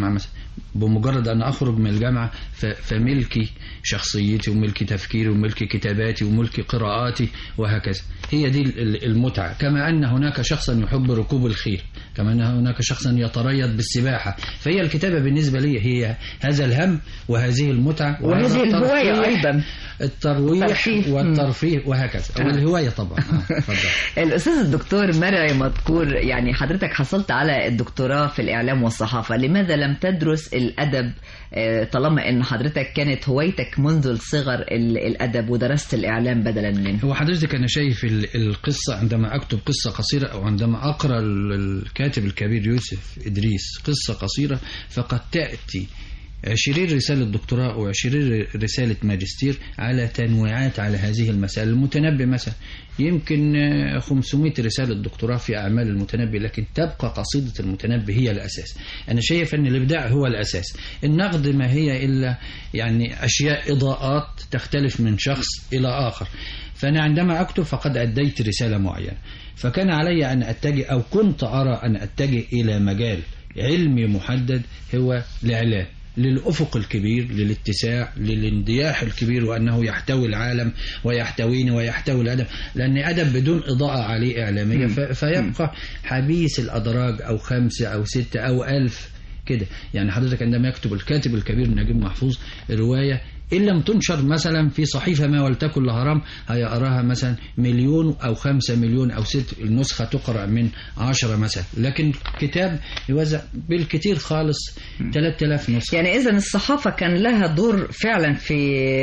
بمجرد أن أخرج من الجامعة ف- فملكي شخصيتي وملكي تفكيري وملكي كتاباتي وملكي قراءاتي وهكذا هي دي ال- ال- المتعة كما أن هناك شخصا يحب ركوب الخيل كما أن هناك شخصا يتريض بالسباحة فهي الكتابة بالنسبة لي هي هذا الهم وهذه المتعة وهذا وهذه الهواية الترفيه- أيضا الترويح ترفيه. والترفيه وهكذا آه. والهواية طبعا آه، اتفضل. الأستاذ الدكتور مرعي مذكور يعني حضرتك حصلت على الدكتوراه في الإعلام والصحافة لماذا لم تدرس الأدب آه، طالما أن حضرتك كانت هوايتك منذ الصغر ال- الأدب ودرست الإعلام بدلا منه هو حضرتك أنا شايف ال- القصة عندما أكتب قصة قصيرة أو عندما أقرأ ال- الكاتب الكبير يوسف إدريس قصة قصيرة فقد تأتي عشرين رسالة دكتوراه أو عشرين رسالة ماجستير على تنويعات على هذه المسائل المتنبي مثلا يمكن آه، 500 رسالة دكتوراه في أعمال المتنبي لكن تبقى قصيدة المتنبي هي الأساس أنا شايف أن الإبداع هو الأساس النقد ما هي إلا يعني أشياء إضاءات تختلف من شخص إلى آخر فأنا عندما أكتب فقد أديت رسالة معينة فكان علي أن أتجه أو كنت أرى أن أتجه إلى مجال علمي محدد هو الإعلام للأفق الكبير للاتساع للاندياح الكبير وأنه يحتوي العالم ويحتويني ويحتوي الأدب لأن أدب بدون إضاءة عليه إعلامية ف- فيبقى حبيس الأدراج أو خمسة أو ستة أو ألف كده يعني حضرتك عندما يكتب الكاتب الكبير نجيب محفوظ رواية إن لم تنشر مثلا في صحيفة ما ولتكن لهرم هيقراها مثلا مليون أو خمسة مليون أو ست النسخة تقرأ من عشرة مثلا لكن كتاب يوزع بالكتير خالص 3000 نسخة يعني إذا الصحافة كان لها دور فعلا في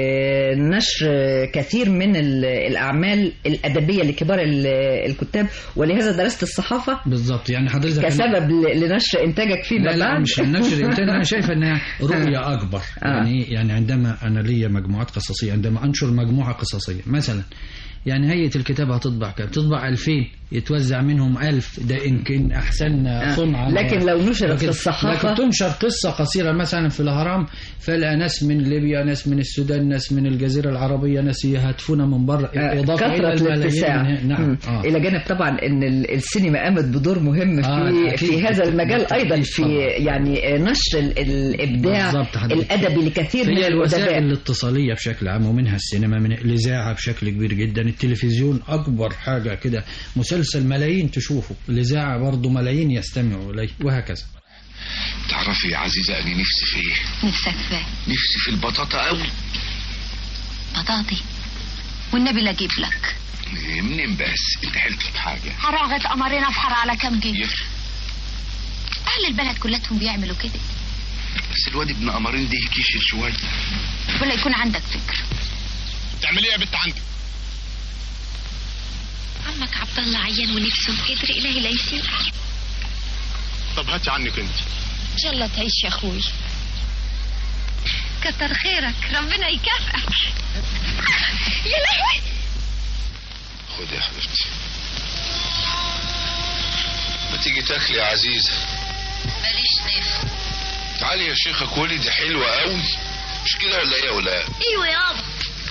نشر كثير من ال- الأعمال الأدبية لكبار ال- الكتاب ولهذا درست الصحافة بالظبط يعني حضرتك كسبب ل- لنشر إنتاجك فيما لا لا بعد مش النشر إنتاج أنا شايف أنها رؤية أكبر يعني يعني عندما أنا ليا مجموعات قصصية عندما أنشر مجموعة قصصية مثلا يعني هيئة الكتاب هتطبع كام؟ تطبع 2000 يتوزع منهم 1000 ده إن كان أحسن صنعا لكن لو نشرت لكن- في الصحافة- لكن تنشر قصة قصيرة مثلا في الهرم فلقى ناس من ليبيا ناس من السودان ناس من الجزيرة العربية ناس يهتفون من بره آه، إضافة إلى كثرة الملايين الاتساع من هنا. نعم مم. آه. إلى جانب طبعا أن ال- السينما قامت بدور مهم في آه، أكيد. في هذا المجال بالتأكيد أيضا في طبعاً. يعني نشر ال- الإبداع بالظبط حضرتك. الأدبي لكثير من هي الوسائل الأدباء الاتصالية بشكل عام ومنها السينما من الإذاعة بشكل كبير جدا التلفزيون أكبر حاجة كده مسلسل ملايين تشوفه الإذاعة برضه ملايين يستمعوا إليه وهكذا تعرفي يا عزيزة أنا نفسي في إيه؟ نفسك فيه نفسي في البطاطا قوي بطاطي والنبي لا اجيب لك إيه، منين بس انت حلت بحاجة هراغة قمرين افحر على كام جيب اهل البلد كلتهم بيعملوا كده بس الواد ابن قمرين ده كيشل شوية ولا يكون عندك فكر تعملي ايه يا بنت عندك عمك عبد الله عيان ونفسه كبر الهي لا يسير طب هاتي عنك انت ان شاء الله تعيش يا اخوي كتر خيرك ربنا يكافئك يا لهوي خد يا حبيبتي ما تيجي تاكلي يا عزيزة ماليش نفس تعالي يا شيخة كولي دي حلوة قوي مش كده ولا ايه يا ولا ايوه يابا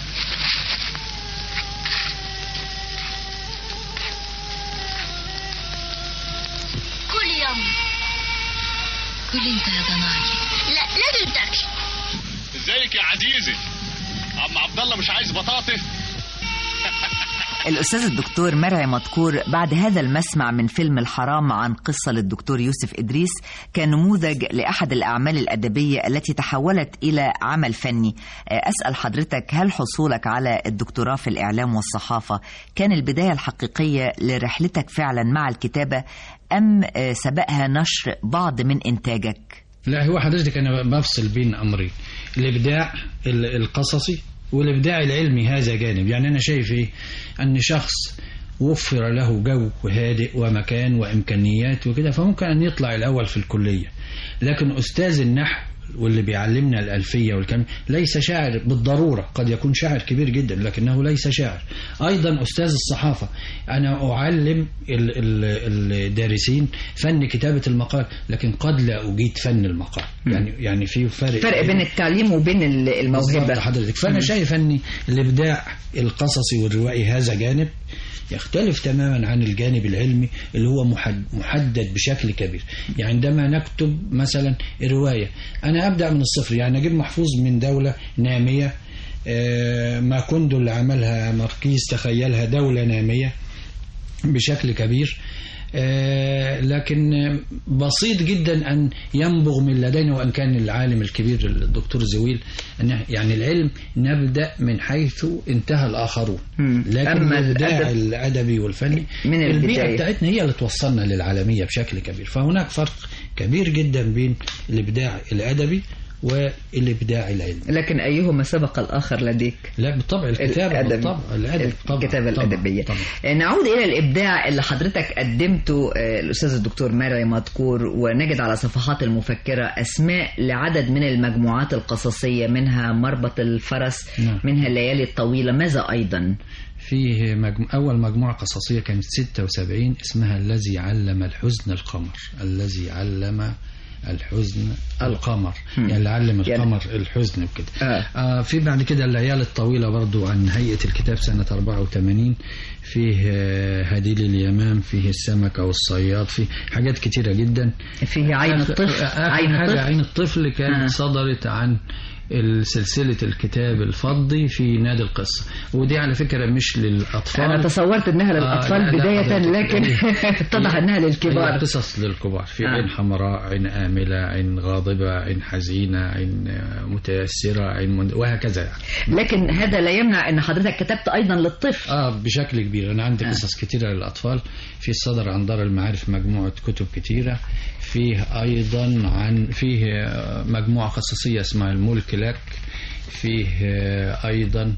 كل يوم كل انت يا ضناي لا لازم تاكل ازيك يا عزيزي عم عبد الله مش عايز بطاطا الأستاذ الدكتور مرعي مذكور بعد هذا المسمع من فيلم الحرام عن قصة للدكتور يوسف إدريس كنموذج لأحد الأعمال الأدبية التي تحولت إلى عمل فني أسأل حضرتك هل حصولك على الدكتوراه في الإعلام والصحافة كان البداية الحقيقية لرحلتك فعلا مع الكتابة أم سبقها نشر بعض من إنتاجك؟ لا هو حضرتك أنا بفصل بين أمرين الإبداع ال- القصصي والإبداع العلمي هذا جانب يعني أنا شايف إيه أن شخص وفر له جو هادئ ومكان وإمكانيات وكده فممكن أن يطلع الأول في الكلية لكن أستاذ النحو واللي بيعلمنا الألفية والكلام ليس شاعر بالضرورة قد يكون شاعر كبير جدا لكنه ليس شاعر أيضا أستاذ الصحافة أنا أعلم ال- ال- الدارسين فن كتابة المقال لكن قد لا أجيد فن المقال يعني يعني في فرق فرق بين التعليم وبين ال- بالظبط الموهبة حضرتك فأنا مم. شايف أن الإبداع القصصي والروائي هذا جانب يختلف تماما عن الجانب العلمي اللي هو محد- محدد بشكل كبير يعني عندما نكتب مثلا رواية أنا أبدأ من الصفر يعني نجيب محفوظ من دولة نامية آه، ما كوندو اللي عملها ماركيز تخيلها دولة نامية بشكل كبير آه، لكن بسيط جدا أن ينبغ من لدينا وأن كان العالم الكبير الدكتور زويل أن يعني العلم نبدأ من حيث انتهى الآخرون لكن أما الإبداع الأدب الأدبي والفني من البيئة البداية. بتاعتنا هي اللي توصلنا للعالمية بشكل كبير فهناك فرق كبير جدا بين الإبداع الأدبي والإبداع العلمي لكن أيهما سبق الآخر لديك؟ لا بالطبع الكتابة الأدب. بالطبع الأدب طبعا الكتابة طبعا الأدبية طبعا. نعود إلى الإبداع اللي حضرتك قدمته آه، الأستاذ الدكتور ماري مدكور ونجد على صفحات المفكرة أسماء لعدد من المجموعات القصصية منها مربط الفرس نعم. منها الليالي الطويلة ماذا أيضا؟ فيه مجمو... أول مجموعة قصصية كانت 76 اسمها الذي علم الحزن القمر الذي علم الحزن القمر مم. يعني اللي علم يعني- القمر الحزن وكده آه. آه في بعد كده الليالي الطويلة برضو عن هيئة الكتاب سنة 84 فيه آه، هديل اليمام فيه السمكة والصياد فيه حاجات كتيرة جدا فيه عين آخر- الطفل آخر عين حاجة الطفل عين الطفل كانت آه. صدرت عن سلسلة الكتاب الفضي في نادي القصة ودي على فكرة مش للأطفال أنا تصورت إنها للأطفال لا، لا، بداية حضرتك. لكن هي- اتضح إنها للكبار هي قصص للكبار في آه. عين حمراء عين آملة عين غاضبة عين حزينة عين آه، متيسرة عين من... وهكذا يعني لكن هذا لا يمنع أن حضرتك كتبت أيضا للطفل اه بشكل كبير انا عندي قصص كتيره للاطفال في صدر عن دار المعارف مجموعه كتب كتيره فيه ايضا عن فيه آه، مجموعه قصصيه اسمها الملك لك فيه آه، ايضا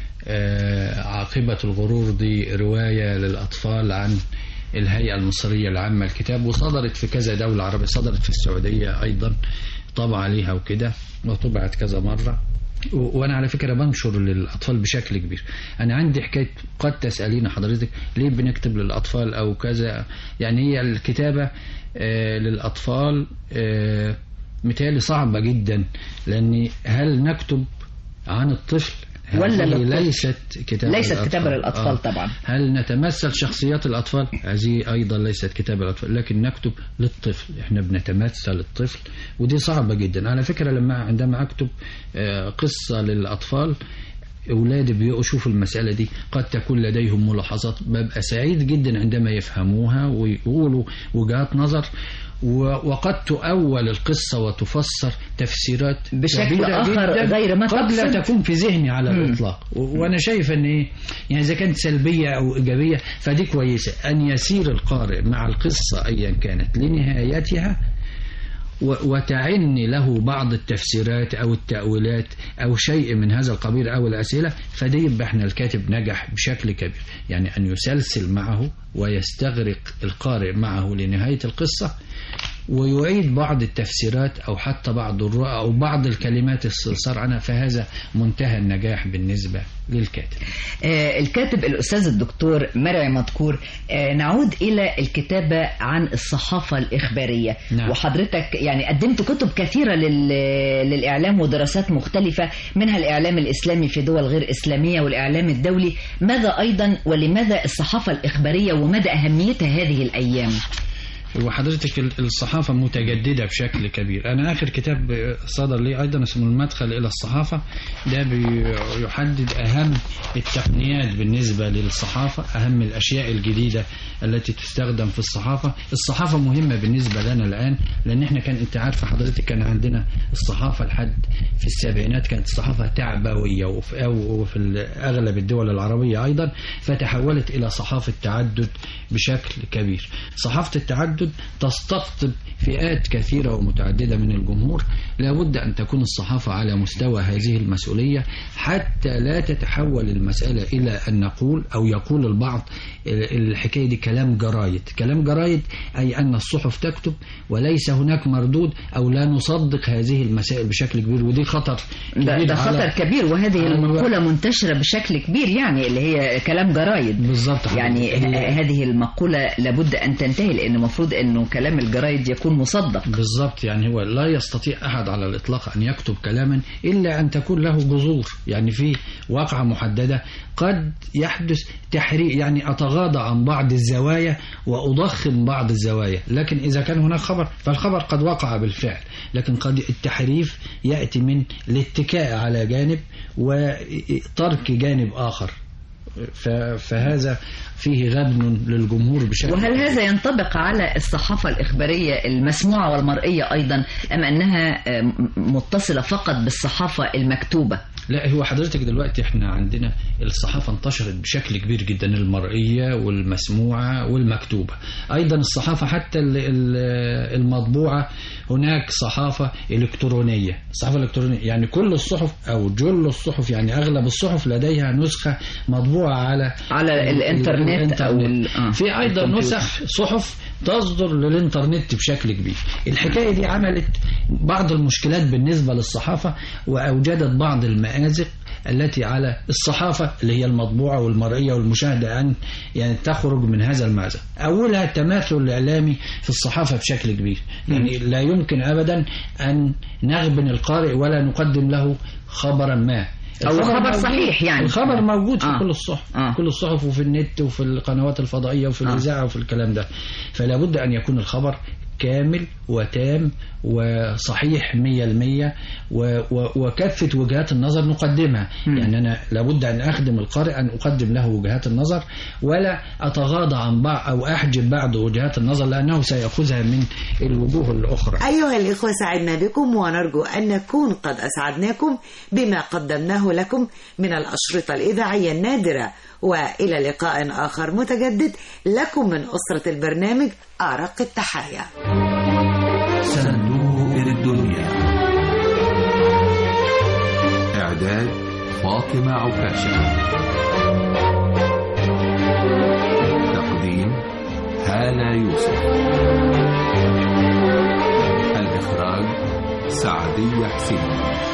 آه، عاقبه الغرور دي روايه للاطفال عن الهيئه المصريه العامه للكتاب وصدرت في كذا دوله عربيه صدرت في السعوديه ايضا طبع عليها وكده وطبعت كذا مره و- وانا على فكره بنشر للاطفال بشكل كبير انا عندي حكايه قد تسالين حضرتك ليه بنكتب للاطفال او كذا يعني هي الكتابه آه، للاطفال آه، متهيألي صعبه جدا لاني هل نكتب عن الطفل ولا هذه للطفل؟ ليست كتابة ليست للأطفال. كتابة للأطفال آه. طبعا هل نتمثل شخصيات الأطفال هذه أيضا ليست كتابة للأطفال لكن نكتب للطفل إحنا بنتمثل الطفل ودي صعبة جدا على فكرة لما عندما أكتب آه، قصة للأطفال أولادي بيشوفوا المسألة دي قد تكون لديهم ملاحظات ببقى سعيد جدا عندما يفهموها ويقولوا وجهات نظر و- وقد تؤول القصة وتفسر تفسيرات بشكل كبيرة آخر جداً غير ما قد لا تقصد. تكون في ذهني على مم. الإطلاق و- وأنا شايف أن إيه يعني إذا كانت سلبية أو إيجابية فدي كويسة أن يسير القارئ مع القصة أيا كانت لنهايتها و- وتعني له بعض التفسيرات أو التأويلات أو شيء من هذا القبيل أو الأسئلة فدي يبقى احنا الكاتب نجح بشكل كبير يعني أن يسلسل معه ويستغرق القارئ معه لنهاية القصة ويعيد بعض التفسيرات أو حتى بعض الرؤى أو بعض الكلمات الصار عنها فهذا منتهى النجاح بالنسبة للكاتب آه، الكاتب الأستاذ الدكتور مرعي مدكور آه، نعود إلى الكتابة عن الصحافة الإخبارية نعم. وحضرتك يعني قدمت كتب كثيرة لل... للإعلام ودراسات مختلفة منها الإعلام الإسلامي في دول غير إسلامية والإعلام الدولي ماذا أيضا ولماذا الصحافة الإخبارية ومدى أهميتها هذه الأيام وحضرتك ال- الصحافة متجددة بشكل كبير أنا آخر كتاب صدر لي أيضا اسمه المدخل إلى الصحافة ده بيحدد أهم التقنيات بالنسبة للصحافة أهم الأشياء الجديدة التي تستخدم في الصحافة الصحافة مهمة بالنسبة لنا الآن لأن إحنا كان أنت عارفة حضرتك كان عندنا الصحافة لحد في السبعينات كانت الصحافة تعبوية وفي, أو- وفي أغلب الدول العربية أيضا فتحولت إلى صحافة تعدد بشكل كبير صحافة التعدد تستقطب فئات كثيرة ومتعددة من الجمهور لابد أن تكون الصحافة على مستوى هذه المسؤولية حتى لا تتحول المسألة إلى أن نقول أو يقول البعض الحكاية دي كلام جرايد كلام جرايد أي أن الصحف تكتب وليس هناك مردود أو لا نصدق هذه المسائل بشكل كبير ودي خطر ده, كبير ده على- خطر كبير وهذه على المقولة منتشرة بشكل كبير يعني اللي هي كلام جرايد بالظبط يعني ه- هذه المقولة لابد أن تنتهي لأن المفروض لابد انه كلام الجرايد يكون مصدق بالضبط يعني هو لا يستطيع احد على الاطلاق ان يكتب كلاما الا ان تكون له جذور يعني في واقعه محدده قد يحدث تحريق يعني اتغاضى عن بعض الزوايا واضخم بعض الزوايا لكن اذا كان هناك خبر فالخبر قد وقع بالفعل لكن قد التحريف ياتي من الاتكاء على جانب وترك جانب اخر ف- فهذا فيه غبن للجمهور بشكل وهل هذا ينطبق على الصحافة الإخبارية المسموعة والمرئية أيضا أم أنها آه، م- متصلة فقط بالصحافة المكتوبة لا هو حضرتك دلوقتي احنا عندنا الصحافة انتشرت بشكل كبير جدا المرئية والمسموعة والمكتوبة أيضا الصحافة حتى ال- ال- المطبوعة هناك صحافة إلكترونية الصحافة الإلكترونية يعني كل الصحف أو جل الصحف يعني أغلب الصحف لديها نسخة مطبوعة على على ال- الإنترنت أو ال- آه، في أيضا الكمبيوتر. نسخ صحف تصدر للإنترنت بشكل كبير الحكاية دي عملت بعض المشكلات بالنسبة للصحافة وأوجدت بعض المآزق التي على الصحافة اللي هي المطبوعة والمرئية والمشاهدة أن يعني تخرج من هذا المأزق أولها التماثل الإعلامي في الصحافة بشكل كبير يعني لا يمكن أبدا أن نغبن القارئ ولا نقدم له خبرا ما أو الخبر خبر موجود. صحيح يعني. الخبر موجود في آه. كل الصحف آه. كل الصحف وفي النت وفي القنوات الفضائية وفي الإذاعة وفي الكلام ده فلا بد أن يكون الخبر كامل وتام وصحيح مية المية و- و- وكافة وجهات النظر نقدمها يعني أنا لابد أن أخدم القارئ أن أقدم له وجهات النظر ولا أتغاضى عن بعض أو أحجب بعض وجهات النظر لأنه سيأخذها من الوجوه الأخرى أيها الإخوة سعدنا بكم ونرجو أن نكون قد أسعدناكم بما قدمناه لكم من الأشرطة الإذاعية النادرة وإلى لقاء آخر متجدد لكم من أسرة البرنامج أرق التحايا صندوق الدنيا إعداد فاطمة عكاشة تقديم هالة يوسف الإخراج سعدية حسين